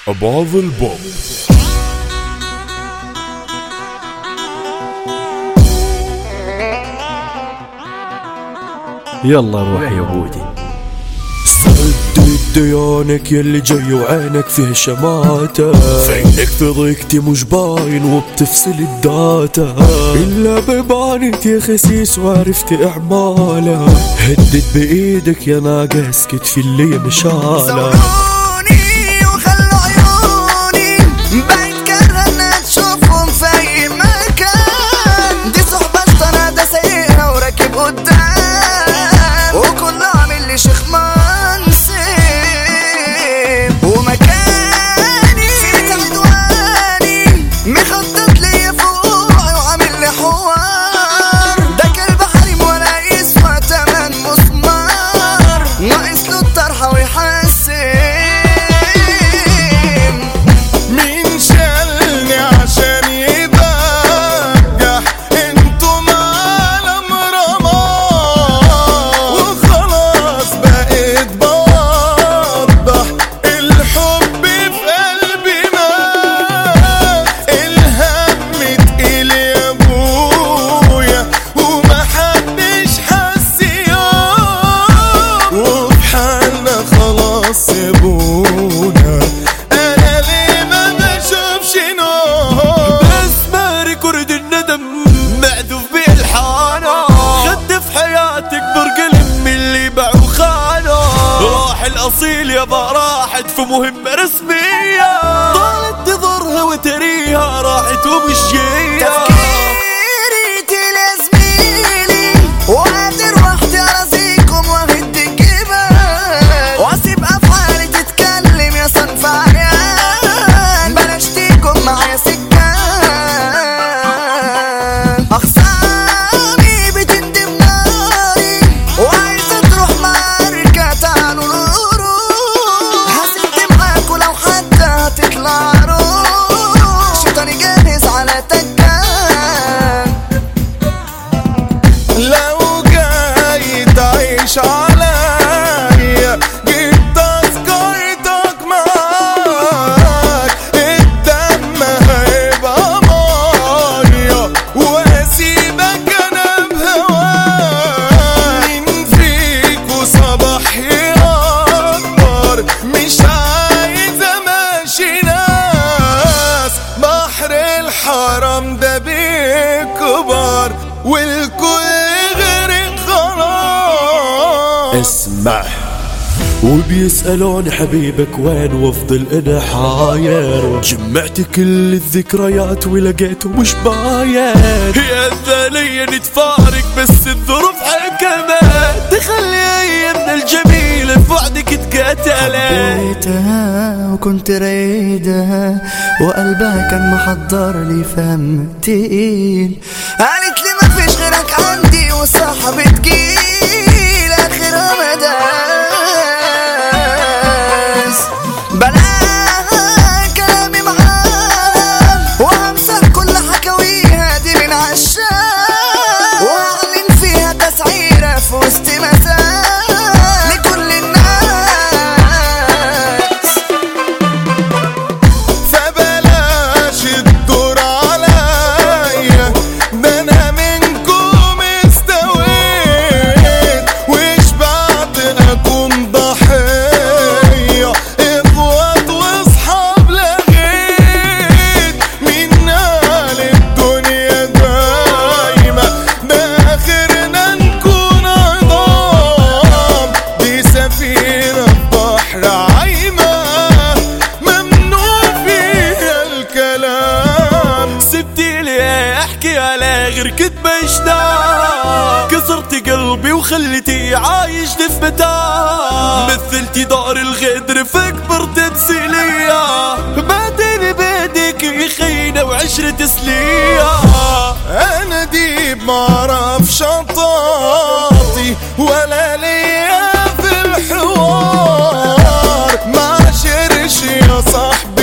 بعض البوب يلا روح يا بودي سدد ديانك يلي جاي وعينك فيه شماتة فينك في ضيقتي مش باين وبتفصل الداتا إلا ببانت يا خسيس وعرفت إعمالها هدد بإيدك يا ناقص كتفي اللي مشالة زوروني وخلوا عيوني بعيد كرهنا تشوفهم في اي مكان دي صحبة استنادة سيئة وراكب قدام وكله عامل لي شيخ منصب ومكاني في بيت عدواني مخطط لي فوقي وعامل لي حوار ده كلب حريم ولا يسوى تمن مسمار ناقص له الطرحة ويحسن مين شالني عشان يبجح انتم عالم رماه وخلاص بقيت بوضح الحب في قلبي مات الهم تقيل يا ابويا ومحدش حس يوم وفي حالنا خلاص سيبونا انا ليه ما بشوفش نور اسمع ريكورد الندم معذوف بالحانة خد في حياتك برقلم من اللي باع وخانه راح الاصيل يابا راحت في مهمة رسمية طالت تضرها وتريها راحت ومشية تفكيري تلازميني وقادر وحدي ارازيكم واهد الجبال واسيب افعالي تتكلم يا صنف عيال بلاش تيكم معايا سكان اخصامي بتندم ناري وعايزه تروح معركه تعالوا نروح هسد معاكوا لو حتى هتطلع روح شيطاني جاهز على تكان لو جاي تعيش عليا جيب تذكرتك معاك الدم هيبقى ميه واسيبك انا بهواك مين فيكوا صباح يقدر مش عايز امشي ناس بحر الحرام ده بيكبر والكل غير خلاص اسمع وبيسألون حبيبك وين وافضل انا حاير جمعت كل الذكريات ولقيته مش باين يا ذلي نتفارق بس الظروف حكمت تخلي ايامنا الجميلة في بعدك تقاتلت حبيتها وكنت رايدها وقلبها كان محضر لي فم تقيل قالت لي ما فيش غيرك عندي وصاحبي تقيل اخرها مداس بلاها كلامي معاها وامسح كل حكاويها دي من عشاق واعلن فيها تسعيرة في وسط مساء لكل الناس فبلاش الدور عليا ده انا منكم استويت وشبعت اكون ضحية اخوات واصحاب لغيت من قال الدنيا دايما ده اخرنا نكون عظام دي سفينة في بحر عايمة ممنوع فيها الكلام سبتي لي احكي على غير كتب اشتاق كسرتي قلبي وخليتي عايش في متاع مثلتي دار الغدر في اكبر تمثيلية بعدين بيدك خينة وعشرة سلية انا ديب معرف شطاطي ولا ليا في الحوار ما شرش يا صاحبي